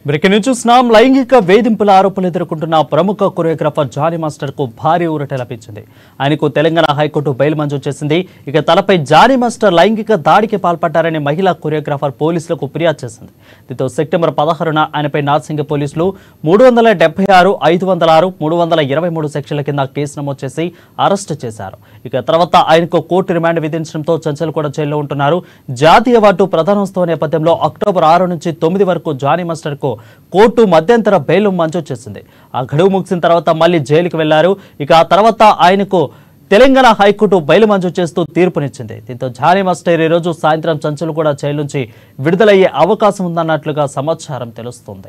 breaking news చూస్తున్నాం లైంగిక వేధింపుల ఆరోపణలు ఎదుర్కొంటున్న ప్రముఖ కొరియోగ్రాఫర్ జానీ మాస్టర్ కు భారీ ఊరట లభించింది ఆయనకు తెలంగాణ హైకోర్టు బెయిల్ మంజూరు చేసింది ఇక తలపై జానీ మాస్టర్ లైంగిక దాడికి పాల్పడ్డారని మహిళా కొరియోగ్రాఫర్ పోలీసులకు ఫిర్యాదు చేసింది దీంతో సెప్టెంబర్ పదహారున ఆయనపై నార్సింగ పోలీసులు మూడు వందల డెబ్బై ఆరు ఐదు వందల ఆరు మూడు వందల ఇరవై మూడు సెక్షన్ల కింద కేసు నమోదు చేసి అరెస్టు చేశారు ఇక తర్వాత ఆయనకు కోర్టు రిమాండ్ విధించడంతో చంచల్ కూడా జైల్లో ఉంటున్నారు జాతీయ అవార్డు ప్రధానోత్సవ నేపథ్యంలో అక్టోబర్ ఆరు నుంచి తొమ్మిది వరకు జానీ మాస్టర్ కు కోర్టు మధ్యంతర బెయిల్ మంజూరు చేసింది ఆ గడువు ముగిసిన తర్వాత మళ్ళీ జైలుకు వెళ్లారు ఇక ఆ తర్వాత ఆయనకు తెలంగాణ హైకోర్టు బెయిల్ మంజూరు చేస్తూ తీర్పునిచ్చింది దీంతో జానీ మాస్టర్ ఈ రోజు సాయంత్రం చంచల్ కూడా జైలు నుంచి విడుదలయ్యే అవకాశం ఉందన్నట్లుగా సమాచారం తెలుస్తోంది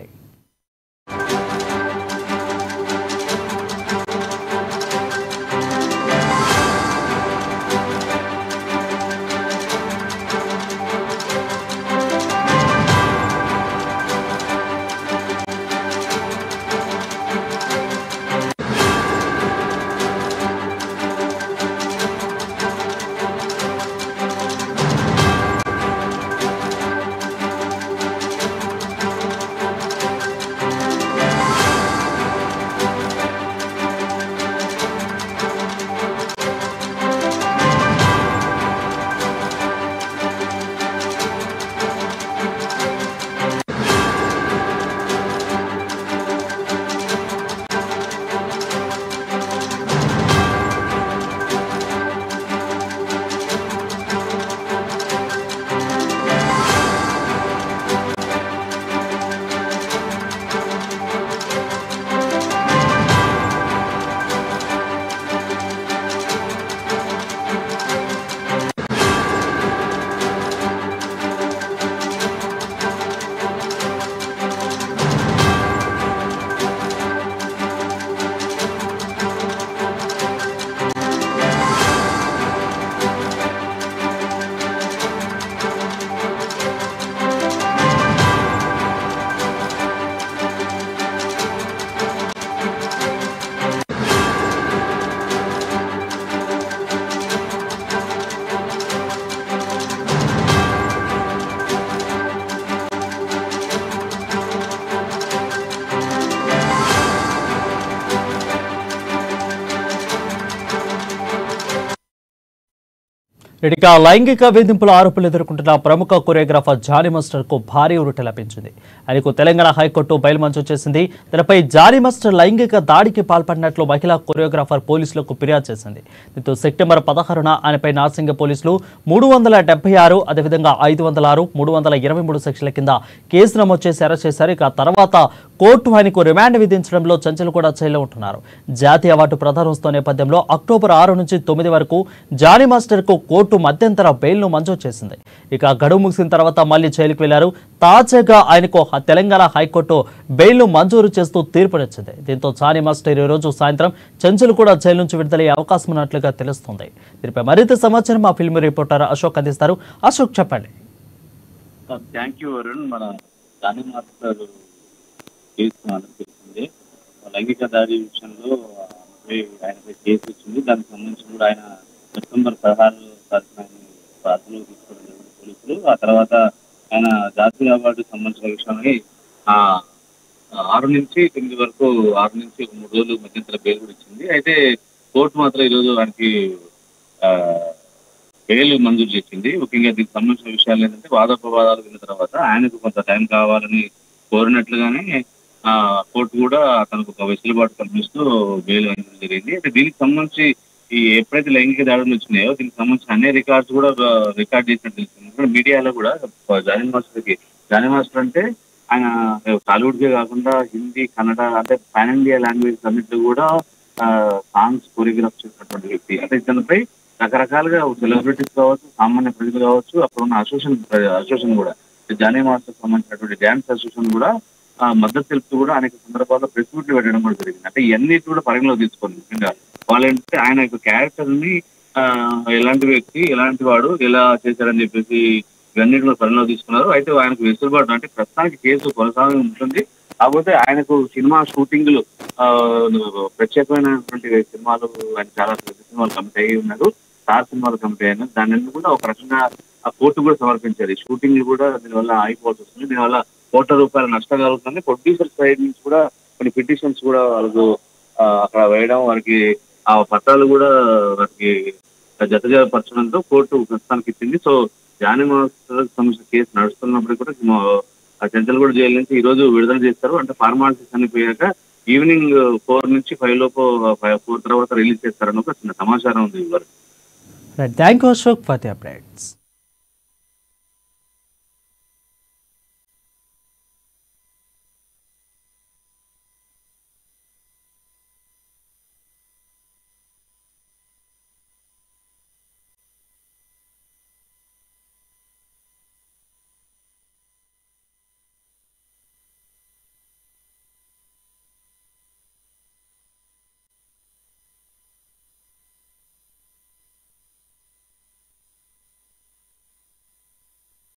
ఇక లైంగిక వేధింపుల ఆరోపణలు ఎదుర్కొంటున్న ప్రముఖ కొరియోగ్రాఫర్ జానీ మాస్టర్ కు భారీ ఉరుట లభించింది ఆయనకు తెలంగాణ హైకోర్టు బెయిల్ మంజూరు చేసింది తనపై జానీ మాస్టర్ లైంగిక దాడికి పాల్పడినట్లు మహిళా కొరియోగ్రాఫర్ పోలీసులకు ఫిర్యాదు చేసింది దీంతో సెప్టెంబర్ పదహారున ఆయనపై నార్సింగ పోలీసులు మూడు వందల డెబ్బై ఆరు అదేవిధంగా ఐదు వందల ఆరు మూడు వందల ఇరవై మూడు సెక్షన్ల కింద కేసు నమోదు చేసి అరెస్ట్ చేశారు ఇక తర్వాత కోర్టు ఆయనకు రిమాండ్ విధించడంలో చంచల్ కూడా జైల్లో ఉంటున్నారు జాతీయ అవార్డు ప్రధానోత్సవ నేపథ్యంలో అక్టోబర్ ఆరు నుంచి తొమ్మిది వరకు జానీ మాస్టర్ కు కోర్టు మధ్యంతర బెయిల్ ను మంజూరు చేసింది ఇక గడువు ముగిసిన తర్వాత మళ్ళీ జైలుకు వెళ్లారు తాజాగా ఆయనకు హ- తెలంగాణ హైకోర్టు బెయిల్ ను మంజూరు చేస్తూ తీర్పునిచ్చింది దీంతో జానీ మాస్టర్ ఈ రోజు సాయంత్రం చంచల్ కూడా జైలు నుంచి విడుదలయ్యే అవకాశం ఉన్నట్లుగా తెలుస్తుంది దీనిపై మరింత సమాచారం మా ఫిల్మ్ రిపోర్టర్ అశోక్ అందిస్తారు అశోక్ చెప్పండి థ్యాంక్ యూ వరుణ్ మన జానీ మాస్టర్ కేసు మనకు తెలిసింది లైంగిక దాడి విషయంలో ఆమెపై ఆయనపై కేసు వచ్చింది దానికి సంబంధించి కూడా ఆయన సెప్టెంబర్ పదహారు తారీఖున ఆయన అదుపులో తీసుకోవడం జరిగింది పోలీసులు ఆ తర్వాత ఆయన జాతీయ అవార్డుకి సంబంధించిన విషయాన్ని ఆ ఆరు నుంచి తొమ్మిది వరకు ఆరు నుంచి ఒక మూడు రోజులు మధ్యంతర బెయిల్ కూడా ఇచ్చింది అయితే కోర్టు మాత్రం ఈరోజు ఆయనకి ఆ, బెయిల్ మంజూరు చేసింది ముఖ్యంగా దీనికి సంబంధించిన విషయాలు ఏంటంటే వాదోపవాదాలు విన్న తర్వాత ఆయనకు కొంత టైం కావాలని కోరినట్లుగానే ఆ కోర్టు కూడా తనకు ఒక వెసులుబాటు కల్పిస్తూ బెయిల్ మంజూరు జరిగింది అయితే దీనికి సంబంధించి ఈ ఎప్పుడైతే లైంగిక దాడులు వచ్చినాయో దీనికి సంబంధించిన అన్ని రికార్డ్స్ కూడా రికార్డ్ చేసినట్టు తెలిసింది ఎందుకంటే మీడియాలో కూడా జానీ మాస్టర్కి జానీ మాస్టర్ అంటే ఆయన టాలీవుడ్ కే కాకుండా హిందీ కన్నడ అంటే పాన్ ఇండియా లాంగ్వేజ్ అన్నింటిలో కూడా సాంగ్స్ కొరియోగ్రాఫ్ చేసినటువంటి వ్యక్తి అంటే ఇతనిపై రకరకాలుగా సెలబ్రిటీస్ కావచ్చు సామాన్య ప్రజలు కావచ్చు అక్కడ ఉన్న అసోసియేషన్ అసోసియేషన్ కూడా జానీ మాస్టర్ సంబంధించినటువంటి డ్యాన్స్ అసోసియేషన్ కూడా ఆ, మద్దతు తెలుపుతూ కూడా అనేక సందర్భాల్లో ప్రెస్ మీట్లు పెట్టడం కూడా జరిగింది అంటే ఇవన్నీ కూడా పరిగణలో తీసుకోండి ముఖ్యంగా వాళ్ళు ఏంటంటే ఆయన యొక్క క్యారెక్టర్ ని ఆ, ఎలాంటి వ్యక్తి ఎలాంటి వాడు ఎలా చేశారని చెప్పేసి ఇవన్నీ కూడా పరిగణలో తీసుకున్నారు అయితే ఆయనకు వెసులుబాటు అంటే ప్రస్తుతానికి కేసు కొనసాగి ఉంటుంది కాకపోతే ఆయనకు సినిమా షూటింగ్లు ఆ, ప్రత్యేకమైనటువంటి సినిమాలు ఆయన చాలా పెద్ద సినిమాలు కమిట్ అయ్యి ఉన్నారు స్టార్ సినిమాలు కమిట్ అయ్యారు దాని కూడా ఒక రకంగా ఆ కోర్టు కూడా సమర్పించారు ఈ షూటింగ్లు కూడా దీనివల్ల ఆగిపోవాల్సి వస్తుంది దీనివల్ల కోట్ల రూపాయల నష్టం కలుగుతుంది ప్రొడ్యూసర్ సైడ్ నుంచి కూడా కొన్ని పిటిషన్స్ కూడా వాళ్ళకు ఆ, అక్కడ వేయడం వారికి ఆ పత్రాలు కూడా వారికి జతజపరచడంతో కోర్టు ప్రస్తుతానికి ఇచ్చింది సో జానీ మాస్టర్ సంబంధించిన కేసు నడుస్తున్నప్పుడు కూడా మా- ఆ చెంచల్గూడ జైలు నుంచి ఈ రోజు విడుదల చేస్తారు అంటే ఫార్మాలిటీస్ అని పోయాక ఈవినింగ్ ఫోర్ నుంచి ఫైవ్ లోపు ఫోర్ తర్వాత రిలీజ్ చేస్తారని ఒక చిన్న సమాచారం ఉంది ఇవ్వరు right thank you Ashok for the updates